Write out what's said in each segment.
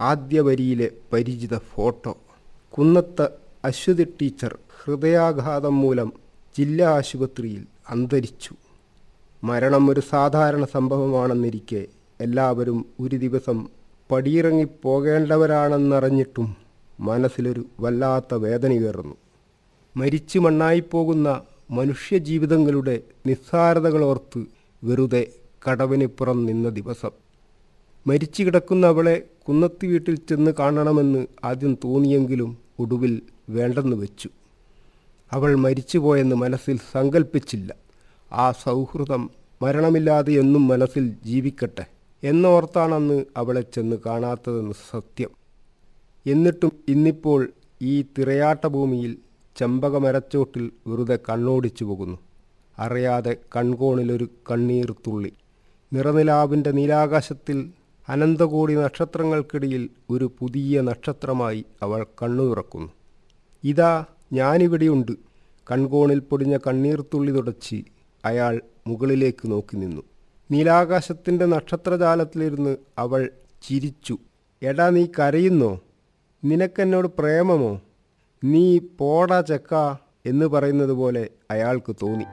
ആദ്യ വരിയിലെ പരിചിത ഫോട്ടോ കുന്നത്ത് അശ്വതി ടീച്ചർ ഹൃദയാഘാതം മൂലം ജില്ലാ ആശുപത്രിയിൽ അന്തരിച്ചു മരണം ഒരു സാധാരണ സംഭവമാണെന്നിരിക്കെ എല്ലാവരും ഒരു ദിവസം പടിയിറങ്ങി പോകേണ്ടവരാണെന്നറിഞ്ഞിട്ടും മനസ്സിലൊരു വല്ലാത്ത വേദന കയറുന്നു മരിച്ചു മണ്ണായിപ്പോകുന്ന മനുഷ്യജീവിതങ്ങളുടെ നിസ്സാരതകളോർത്ത് വെറുതെ കടവിനിപ്പുറം നിന്ന ദിവസം മരിച്ചു കിടക്കുന്ന അവളെ കുന്നത്തി വീട്ടിൽ ചെന്ന് കാണണമെന്ന് ആദ്യം തോന്നിയെങ്കിലും ഒടുവിൽ വേണ്ടെന്ന് വെച്ചു അവൾ മരിച്ചുപോയെന്ന് മനസ്സിൽ സങ്കല്പിച്ചില്ല ആ സൗഹൃദം മരണമില്ലാതെ എന്നും മനസ്സിൽ ജീവിക്കട്ടെ എന്നോർത്താണന്ന് അവളെ ചെന്ന് കാണാത്തതെന്ന് സത്യം എന്നിട്ടും ഇന്നിപ്പോൾ ഈ തിരയാട്ട ഭൂമിയിൽ ചെമ്പകമരച്ചോട്ടിൽ വെറുതെ കണ്ണോടിച്ചു പോകുന്നു അറിയാതെ കൺകോണിലൊരു കണ്ണീർ തുള്ളി നിറനിലാവിൻ്റെ നീലാകാശത്തിൽ അനന്തകോടി നക്ഷത്രങ്ങൾക്കിടയിൽ ഒരു പുതിയ നക്ഷത്രമായി അവൾ കണ്ണു തുറക്കുന്നു ഇതാ ഞാനിവിടെയുണ്ട് കൺകോണിൽ പൊടിഞ്ഞ കണ്ണീർ തുള്ളി തുടച്ച് അയാൾ മുകളിലേക്ക് നോക്കി നിന്നു നീലാകാശത്തിൻ്റെ നക്ഷത്രജാലത്തിലിരുന്ന് അവൾ ചിരിച്ചു എടാ നീ കരയുന്നോ നിനക്കെന്നോട് പ്രേമമോ നീ പോടാ ചെക്ക എന്ന് പറയുന്നത് പോലെ അയാൾക്ക് തോന്നി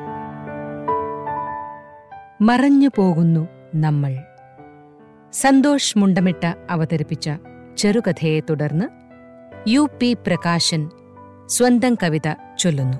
മറഞ്ഞു പോകുന്നു നമ്മൾ സന്തോഷ് മുണ്ടമിട്ട അവതരിപ്പിച്ച ചെറുകഥയെ തുടർന്ന് യു പി പ്രകാശൻ സ്വന്തം കവിത ചൊല്ലുന്നു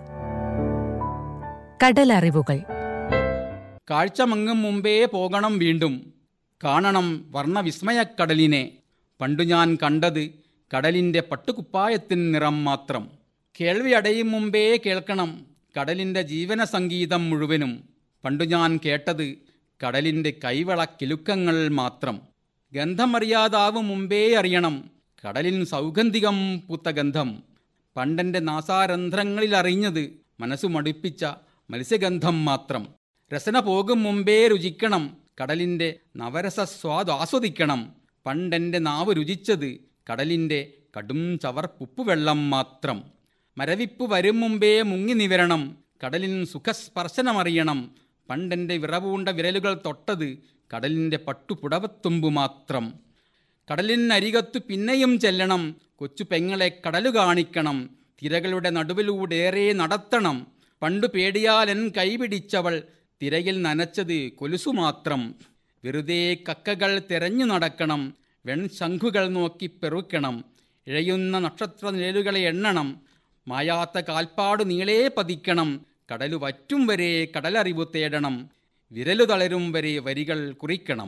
കടലറിവുകൾ കാഴ്ചമങ്ങും മുമ്പേ പോകണം വീണ്ടും കാണണം വർണ്ണവിസ്മയക്കടലിനെ പണ്ടു ഞാൻ കണ്ടത് കടലിൻ്റെ പട്ടുകുപ്പായത്തിൻ നിറം മാത്രം കേൾവി അടയും മുമ്പേ കേൾക്കണം കടലിൻ്റെ ജീവന സംഗീതം മുഴുവനും പണ്ടു ഞാൻ കേട്ടത് കടലിൻ്റെ കൈവള കിലുക്കങ്ങൾ മാത്രം ഗന്ധമറിയാതാവും മുമ്പേ അറിയണം കടലിൻ സൗഗന്ധികം പൂത്ത ഗന്ധം പണ്ടെൻ്റെ നാസാരന്ധ്രങ്ങളിൽ അറിഞ്ഞത് മനസ്സു മടുപ്പിച്ച മത്സ്യഗന്ധം മാത്രം രസന പോകും മുമ്പേ രുചിക്കണം കടലിൻ്റെ നവരസ സ്വാദ് ആസ്വദിക്കണം പണ്ടെൻ്റെ നാവ് രുചിച്ചത് കടലിൻ്റെ കടും ചവർപ്പുപ്പുവെള്ളം മാത്രം മരവിപ്പ് വരും മുമ്പേ മുങ്ങി നിവരണം കടലിൻ സുഖസ്പർശനമറിയണം പണ്ടെൻ്റെ വിറവൂണ്ട വിരലുകൾ തൊട്ടത് കടലിൻ്റെ പട്ടുപുടവത്തുമ്പു മാത്രം കടലിനരികത്തു പിന്നെയും ചെല്ലണം കൊച്ചു പെങ്ങളെ കടലു കാണിക്കണം തിരകളുടെ നടുവിലൂടേറെ നടത്തണം പണ്ടു പേടിയാലൻ കൈപിടിച്ചവൾ തിരയിൽ നനച്ചത് കൊലുസു മാത്രം വെറുതെ കക്കകൾ തെരഞ്ഞു നടക്കണം വെൺശംഖുകൾ നോക്കി പെറുക്കണം ഇഴയുന്ന നക്ഷത്ര നിഴലുകളെ എണ്ണണം മായാത്ത കാൽപ്പാടു നീളേ പതിക്കണം കടലു വറ്റും വരെ കടലറിവു തേടണം വിരലു തളരും വരെ വരികൾ കുറിക്കണം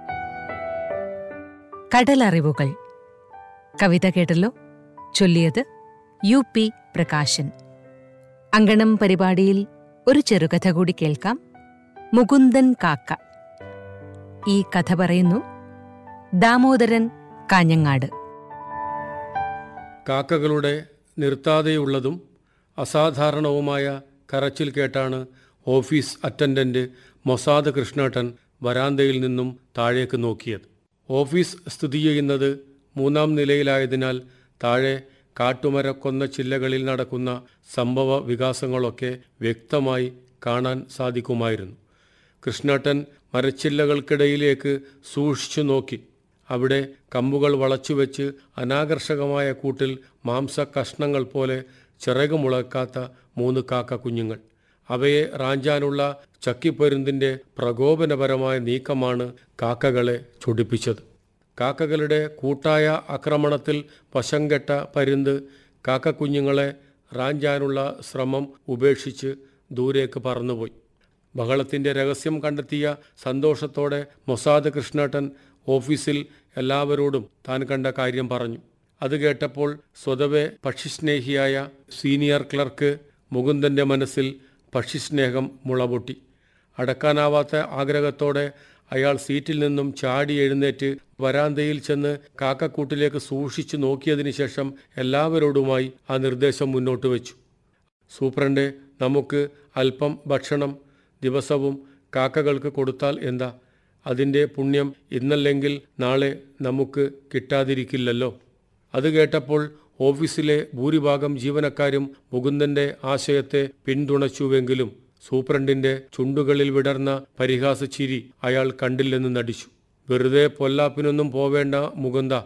കടലറിവുകൾ കവിത കേട്ടല്ലോ ചൊല്ലിയത് യു പി പ്രകാശൻ അങ്കണം പരിപാടിയിൽ ഒരു ചെറുകഥ കൂടി കേൾക്കാം മുകുന്ദൻ കാക്ക ഈ കഥ പറയുന്നു ദാമോദരൻ കാഞ്ഞങ്ങാട് കാക്കകളുടെ നിർത്താതെയുള്ളതും അസാധാരണവുമായ കരച്ചിൽ കേട്ടാണ് ഓഫീസ് അറ്റൻഡന്റ് മൊസാദ് കൃഷ്ണേട്ടൻ വരാന്തയിൽ നിന്നും താഴേക്ക് നോക്കിയത് ഓഫീസ് സ്ഥിതി ചെയ്യുന്നത് മൂന്നാം നിലയിലായതിനാൽ താഴെ കാട്ടുമരക്കൊന്ന ചില്ലകളിൽ നടക്കുന്ന സംഭവ വികാസങ്ങളൊക്കെ വ്യക്തമായി കാണാൻ സാധിക്കുമായിരുന്നു കൃഷ്ണേട്ടൻ മരച്ചില്ലകൾക്കിടയിലേക്ക് സൂക്ഷിച്ചു നോക്കി അവിടെ കമ്പുകൾ വളച്ചുവെച്ച് അനാകർഷകമായ കൂട്ടിൽ മാംസ കഷ്ണങ്ങൾ പോലെ ചിറകുമുളക്കാത്ത മൂന്ന് കാക്ക കുഞ്ഞുങ്ങൾ അവയെ റാഞ്ചാനുള്ള ചക്കിപ്പരുന്തിൻ്റെ പ്രകോപനപരമായ നീക്കമാണ് കാക്കകളെ ചൊടിപ്പിച്ചത് കാക്കകളുടെ കൂട്ടായ ആക്രമണത്തിൽ വശംകെട്ട പരുന്ത് കാക്കക്കുഞ്ഞുങ്ങളെ റാഞ്ചാനുള്ള ശ്രമം ഉപേക്ഷിച്ച് ദൂരേക്ക് പറന്നുപോയി ബഹളത്തിൻ്റെ രഹസ്യം കണ്ടെത്തിയ സന്തോഷത്തോടെ മൊസാദ് കൃഷ്ണേട്ടൻ ഓഫീസിൽ എല്ലാവരോടും താൻ കണ്ട കാര്യം പറഞ്ഞു അത് കേട്ടപ്പോൾ സ്വതവേ പക്ഷിസ്നേഹിയായ സീനിയർ ക്ലർക്ക് മുകുന്ദൻ്റെ മനസ്സിൽ പക്ഷിസ്നേഹം മുളപൊട്ടി അടക്കാനാവാത്ത ആഗ്രഹത്തോടെ അയാൾ സീറ്റിൽ നിന്നും ചാടി എഴുന്നേറ്റ് വരാന്തയിൽ ചെന്ന് കാക്കക്കൂട്ടിലേക്ക് സൂക്ഷിച്ചു നോക്കിയതിനു ശേഷം എല്ലാവരോടുമായി ആ നിർദ്ദേശം മുന്നോട്ട് വെച്ചു സൂപ്രണ്ട് നമുക്ക് അല്പം ഭക്ഷണം ദിവസവും കാക്കകൾക്ക് കൊടുത്താൽ എന്താ അതിൻ്റെ പുണ്യം ഇന്നല്ലെങ്കിൽ നാളെ നമുക്ക് കിട്ടാതിരിക്കില്ലല്ലോ അത് കേട്ടപ്പോൾ ഓഫീസിലെ ഭൂരിഭാഗം ജീവനക്കാരും മുകുന്ദന്റെ ആശയത്തെ പിന്തുണച്ചുവെങ്കിലും സൂപ്രണ്ടിന്റെ ചുണ്ടുകളിൽ വിടർന്ന പരിഹാസ ചിരി അയാൾ കണ്ടില്ലെന്ന് നടിച്ചു വെറുതെ പൊല്ലാപ്പിനൊന്നും പോവേണ്ട മുകുന്ദ